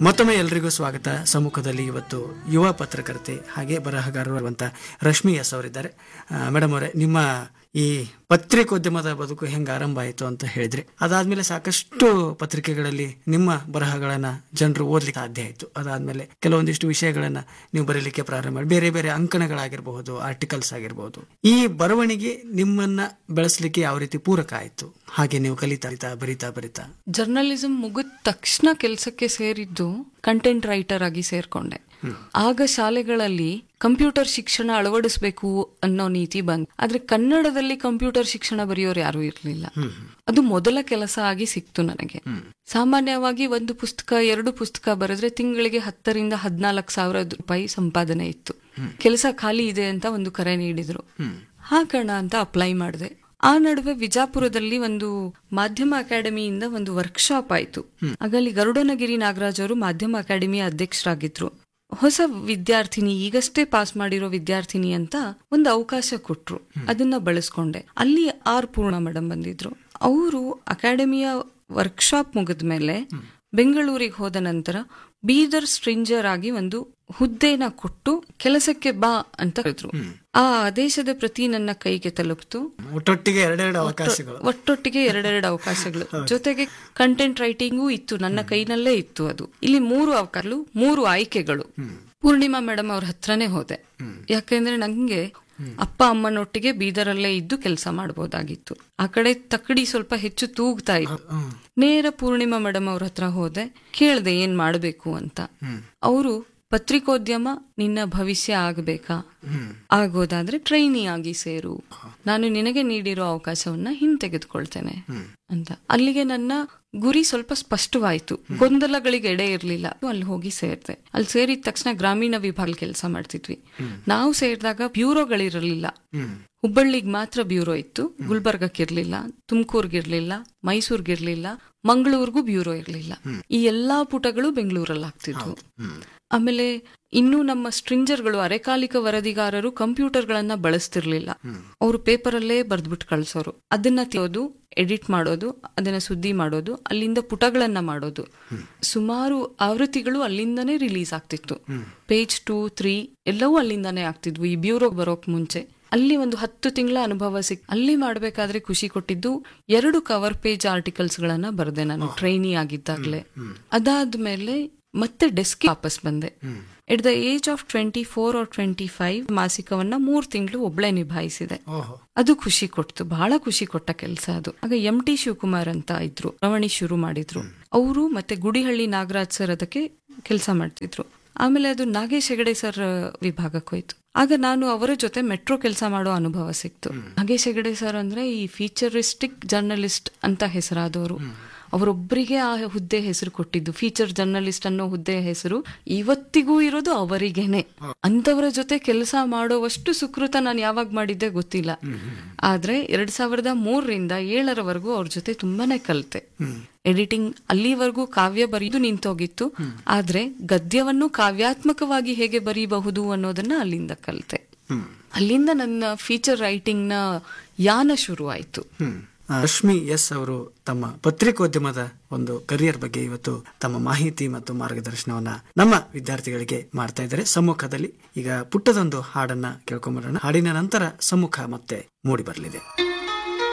ಮತ್ತೊಮ್ಮೆ ಎಲ್ರಿಗೂ ಸ್ವಾಗತ ಸಮ್ಮುಖದಲ್ಲಿ ಇವತ್ತು ಯುವ ಪತ್ರಕರ್ತೆ ಹಾಗೆ ಬರಹಗಾರರು ಇರುವಂತ ರಶ್ಮಿ ಎಸ್ ಅವರಿದ್ದಾರೆ ಮೇಡಮ್ ಅವರೇ ನಿಮ್ಮ ಈ ಪತ್ರಿಕೋದ್ಯಮದ ಬದುಕು ಹೆಂಗೆ ಆರಂಭ ಆಯಿತು ಅಂತ ಹೇಳಿದ್ರಿ ಅದಾದ್ಮೇಲೆ ಸಾಕಷ್ಟು ಪತ್ರಿಕೆಗಳಲ್ಲಿ ನಿಮ್ಮ ಬರಹಗಳನ್ನ ಜನರು ಓದ್ಲಿಕ್ಕೆ ಸಾಧ್ಯ ಆಯಿತು ಅದಾದ್ಮೇಲೆ ಕೆಲವೊಂದಿಷ್ಟು ವಿಷಯಗಳನ್ನ ನೀವು ಬರೀಲಿಕ್ಕೆ ಪ್ರಾರಂಭ ಮಾಡಿ ಬೇರೆ ಬೇರೆ ಅಂಕಣಗಳಾಗಿರ್ಬಹುದು ಆರ್ಟಿಕಲ್ಸ್ ಆಗಿರ್ಬಹುದು ಈ ಬರವಣಿಗೆ ನಿಮ್ಮನ್ನ ಬೆಳೆಸಲಿಕ್ಕೆ ಯಾವ ರೀತಿ ಪೂರಕ ಆಯಿತು ಹಾಗೆ ನೀವು ಕಲಿತಾ ಬರಿತಾ ಬರಿತಾ ಜರ್ನಲಿಸಂ ಮುಗಿದ ತಕ್ಷಣ ಕೆಲಸಕ್ಕೆ ಸೇರಿದ್ದು ಕಂಟೆಂಟ್ ರೈಟರ್ ಆಗಿ ಸೇರ್ಕೊಂಡೆ ಆಗ ಶಾಲೆಗಳಲ್ಲಿ ಕಂಪ್ಯೂಟರ್ ಶಿಕ್ಷಣ ಅಳವಡಿಸಬೇಕು ಅನ್ನೋ ನೀತಿ ಬಂದ್ ಆದ್ರೆ ಕನ್ನಡದಲ್ಲಿ ಕಂಪ್ಯೂಟರ್ ಶಿಕ್ಷಣ ಬರೆಯೋರು ಯಾರು ಇರ್ಲಿಲ್ಲ ಅದು ಮೊದಲ ಕೆಲಸ ಆಗಿ ಸಿಕ್ತು ನನಗೆ ಸಾಮಾನ್ಯವಾಗಿ ಒಂದು ಪುಸ್ತಕ ಎರಡು ಪುಸ್ತಕ ಬರೆದ್ರೆ ತಿಂಗಳಿಗೆ ಹತ್ತರಿಂದ ಹದಿನಾಲ್ಕು ಸಾವಿರ ರೂಪಾಯಿ ಸಂಪಾದನೆ ಇತ್ತು ಕೆಲಸ ಖಾಲಿ ಇದೆ ಅಂತ ಒಂದು ಕರೆ ನೀಡಿದ್ರು ಹಾಕೋಣ ಅಂತ ಅಪ್ಲೈ ಮಾಡಿದೆ ಆ ನಡುವೆ ವಿಜಾಪುರದಲ್ಲಿ ಒಂದು ಮಾಧ್ಯಮ ಅಕಾಡೆಮಿಯಿಂದ ಒಂದು ವರ್ಕ್ಶಾಪ್ ಆಯ್ತು ಆಗ ಅಲ್ಲಿ ಗರುಡನಗಿರಿ ನಾಗರಾಜ್ ಅವರು ಮಾಧ್ಯಮ ಅಕಾಡೆಮಿಯ ಅಧ್ಯಕ್ಷರಾಗಿದ್ರು ಹೊಸ ವಿದ್ಯಾರ್ಥಿನಿ ಈಗಷ್ಟೇ ಪಾಸ್ ಮಾಡಿರೋ ವಿದ್ಯಾರ್ಥಿನಿ ಅಂತ ಒಂದು ಅವಕಾಶ ಕೊಟ್ರು ಅದನ್ನ ಬಳಸ್ಕೊಂಡೆ ಅಲ್ಲಿ ಆರ್ ಪೂರ್ಣ ಮೇಡಮ್ ಬಂದಿದ್ರು ಅವರು ಅಕಾಡೆಮಿಯ ವರ್ಕ್ಶಾಪ್ ಮುಗಿದ್ಮೇಲೆ ಬೆಂಗಳೂರಿಗೆ ಹೋದ ನಂತರ ಬೀದರ್ ಸ್ಟ್ರಿಂಜರ್ ಆಗಿ ಒಂದು ಹುದ್ದೆನ ಕೊಟ್ಟು ಕೆಲಸಕ್ಕೆ ಬಾ ಅಂತ ಹೇಳಿದ್ರು ಆ ಆದೇಶದ ಪ್ರತಿ ನನ್ನ ಕೈಗೆ ತಲುಪ್ತು ಒಟ್ಟೊಟ್ಟಿಗೆ ಎರಡೆರಡು ಅವಕಾಶಗಳು ಒಟ್ಟೊಟ್ಟಿಗೆ ಎರಡೆರಡು ಅವಕಾಶಗಳು ಜೊತೆಗೆ ಕಂಟೆಂಟ್ ರೈಟಿಂಗು ಇತ್ತು ನನ್ನ ಕೈನಲ್ಲೇ ಇತ್ತು ಅದು ಇಲ್ಲಿ ಮೂರು ಅವಕಾಶಗಳು ಮೂರು ಆಯ್ಕೆಗಳು ಪೂರ್ಣಿಮಾ ಮೇಡಮ್ ಅವ್ರ ಹತ್ರನೇ ಹೋದೆ ಯಾಕೆಂದ್ರೆ ನಂಗೆ ಅಪ್ಪ ಅಮ್ಮನೊಟ್ಟಿಗೆ ಬೀದರಲ್ಲೇ ಇದ್ದು ಕೆಲಸ ಮಾಡಬಹುದಾಗಿತ್ತು ಆ ಕಡೆ ತಕ್ಕಡಿ ಸ್ವಲ್ಪ ಹೆಚ್ಚು ತೂಗ್ತಾ ಇತ್ತು ನೇರ ಪೂರ್ಣಿಮಾ ಮೇಡಮ್ ಅವ್ರ ಹತ್ರ ಹೋದೆ ಕೇಳ್ದೆ ಏನ್ ಮಾಡ್ಬೇಕು ಅಂತ ಅವರು ಪತ್ರಿಕೋದ್ಯಮ ನಿನ್ನ ಭವಿಷ್ಯ ಆಗಬೇಕಾ ಆಗೋದಾದ್ರೆ ಟ್ರೈನಿ ಆಗಿ ಸೇರು ನಾನು ನಿನಗೆ ನೀಡಿರೋ ಅವಕಾಶವನ್ನ ಹಿಂತೆಗೆದುಕೊಳ್ತೇನೆ ಅಂತ ಅಲ್ಲಿಗೆ ನನ್ನ ಗುರಿ ಸ್ವಲ್ಪ ಸ್ಪಷ್ಟವಾಯ್ತು ಗೊಂದಲಗಳಿಗೆ ಎಡೆ ಇರಲಿಲ್ಲ ಅಲ್ಲಿ ಹೋಗಿ ಸೇರ್ದೆ ಅಲ್ಲಿ ಸೇರಿದ ತಕ್ಷಣ ಗ್ರಾಮೀಣ ವಿಭಾಗ ಕೆಲಸ ಮಾಡ್ತಿದ್ವಿ ನಾವು ಸೇರಿದಾಗ ಬ್ಯೂರೋಗಳಿರಲಿಲ್ಲ ಹುಬ್ಬಳ್ಳಿಗೆ ಮಾತ್ರ ಬ್ಯೂರೋ ಇತ್ತು ಗುಲ್ಬರ್ಗಕ್ಕಿರ್ಲಿಲ್ಲ ತುಮಕೂರ್ಗಿರ್ಲಿಲ್ಲ ಮೈಸೂರ್ಗಿರ್ಲಿಲ್ಲ ಮಂಗಳೂರ್ಗೂ ಬ್ಯೂರೋ ಇರ್ಲಿಲ್ಲ ಈ ಎಲ್ಲಾ ಪುಟಗಳು ಬೆಂಗಳೂರಲ್ಲಿ ಆಗ್ತಿದ್ವು ಆಮೇಲೆ ಇನ್ನು ನಮ್ಮ ಸ್ಟ್ರಿಂಜರ್ಗಳು ಅರೆಕಾಲಿಕ ವರದಿಗಾರರು ಕಂಪ್ಯೂಟರ್ಗಳನ್ನ ಬಳಸ್ತಿರ್ಲಿಲ್ಲ ಅವರು ಪೇಪರಲ್ಲೇ ಬರ್ದ್ಬಿಟ್ಟು ಕಳ್ಸೋರು ಅದನ್ನ ತಿಳೋದು ಎಡಿಟ್ ಮಾಡೋದು ಅದನ್ನ ಸುದ್ದಿ ಮಾಡೋದು ಅಲ್ಲಿಂದ ಪುಟಗಳನ್ನ ಮಾಡೋದು ಸುಮಾರು ಆವೃತ್ತಿಗಳು ಅಲ್ಲಿಂದನೇ ರಿಲೀಸ್ ಆಗ್ತಿತ್ತು ಪೇಜ್ ಟೂ ತ್ರೀ ಎಲ್ಲವೂ ಅಲ್ಲಿಂದಾನೇ ಆಗ್ತಿದ್ವು ಈ ಬ್ಯೂರೋಗ್ ಬರೋಕ್ ಮುಂಚೆ ಅಲ್ಲಿ ಒಂದು ಹತ್ತು ತಿಂಗಳ ಅನುಭವ ಸಿಕ್ ಅಲ್ಲಿ ಮಾಡ್ಬೇಕಾದ್ರೆ ಖುಷಿ ಕೊಟ್ಟಿದ್ದು ಎರಡು ಕವರ್ ಪೇಜ್ ಆರ್ಟಿಕಲ್ಸ್ ಗಳನ್ನ ಬರೆದೆ ನಾನು ಟ್ರೈನಿ ಆಗಿದ್ದಾಗ್ಲೇ ಅದಾದ್ಮೇಲೆ ಮತ್ತೆ ಡೆಸ್ಕ್ ವಾಪಸ್ ಬಂದೆ at the age of twenty four or twenty five ಮಾಸಿಕವನ್ನ ಮೂರ್ ತಿಂಗಳು ಒಬ್ಳೆ ನಿಭಾಯಿಸಿದೆ ಓಹೋ ಅದು ಖುಷಿ ಕೊಡ್ತು ಬಹಳ ಖುಷಿ ಕೊಟ್ಟ ಕೆಲಸ ಅದು ಆಗ ಎಂ ಟಿ ಶಿವಕುಮಾರ್ ಅಂತ ಇದ್ರು ರವಣಿ ಶುರು ಮಾಡಿದ್ರು ಅವರು ಮತ್ತೆ ಗುಡಿಹಳ್ಳಿ ನಾಗರಾಜ್ ಸರ್ ಅದಕ್ಕೆ ಕೆಲಸ ಮಾಡ್ತಿದ್ರು ಆಮೇಲೆ ಅದು ನಾಗೇಶ್ ಹೆಗಡೆ ಸರ್ ವಿಭಾಗಕ್ಕೆ ಹೋಯ್ತು ಆಗ ನಾನು ಅವರ ಜೊತೆ ಮೆಟ್ರೋ ಕೆಲಸ ಮಾಡೋ ಅನುಭವ ಸಿಕ್ತು ನಾಗೇಶ್ ಹೆಗಡೆ ಸರ್ ಅಂದ್ರೆ ಈ ಫೀಚರಿಸ್ಟಿಕ್ ಜರ್ನಲಿಸ್ಟ್ ಅಂತ ಹೆಸರಾದವರು ಅವರೊಬ್ಬರಿಗೆ ಆ ಹುದ್ದೆ ಹೆಸರು ಕೊಟ್ಟಿದ್ದು ಫೀಚರ್ ಜರ್ನಲಿಸ್ಟ್ ಅನ್ನೋ ಹುದ್ದೆ ಹೆಸರು ಇವತ್ತಿಗೂ ಇರೋದು ಅವರಿಗೇನೆ ಅಂತವರ ಜೊತೆ ಕೆಲಸ ಮಾಡೋವಷ್ಟು ಸುಕೃತ ನಾನು ಯಾವಾಗ ಮಾಡಿದ್ದೆ ಗೊತ್ತಿಲ್ಲ ಆದ್ರೆ ಎರಡ್ ಸಾವಿರದ ಮೂರರಿಂದ ಏಳರವರೆಗೂ ಅವ್ರ ಜೊತೆ ತುಂಬಾನೇ ಕಲಿತೆ ಎಡಿಟಿಂಗ್ ಅಲ್ಲಿವರೆಗೂ ಕಾವ್ಯ ಬರೆದು ನಿಂತೋಗಿತ್ತು ಆದ್ರೆ ಗದ್ಯವನ್ನು ಕಾವ್ಯಾತ್ಮಕವಾಗಿ ಹೇಗೆ ಬರೀಬಹುದು ಅನ್ನೋದನ್ನ ಅಲ್ಲಿಂದ ಕಲಿತೆ ಅಲ್ಲಿಂದ ನನ್ನ ಫೀಚರ್ ರೈಟಿಂಗ್ ನ ಯಾನ ಶುರು ಆಯ್ತು ಹ್ಮ್. ಆ, ರಶ್ಮಿ ಎಸ್ ಅವರು ತಮ್ಮ ಪತ್ರಿಕೋದ್ಯಮದ ಒಂದು ಕರಿಯರ್ ಬಗ್ಗೆ ಇವತ್ತು ತಮ್ಮ ಮಾಹಿತಿ ಮತ್ತು ಮಾರ್ಗದರ್ಶನವನ್ನ ನಮ್ಮ ವಿದ್ಯಾರ್ಥಿಗಳಿಗೆ ಮಾಡ್ತಾ ಇದ್ದಾರೆ ಸಮ್ಮುಖದಲ್ಲಿ ಈಗ ಪುಟ್ಟದೊಂದು ಹಾಡನ್ನ ಕೇಳ್ಕೊಂಬರೋಣ ಹಾಡಿನ ನಂತರ ಸಮ್ಮುಖ ಮತ್ತೆ ಮೂಡಿ ಬರಲಿದೆ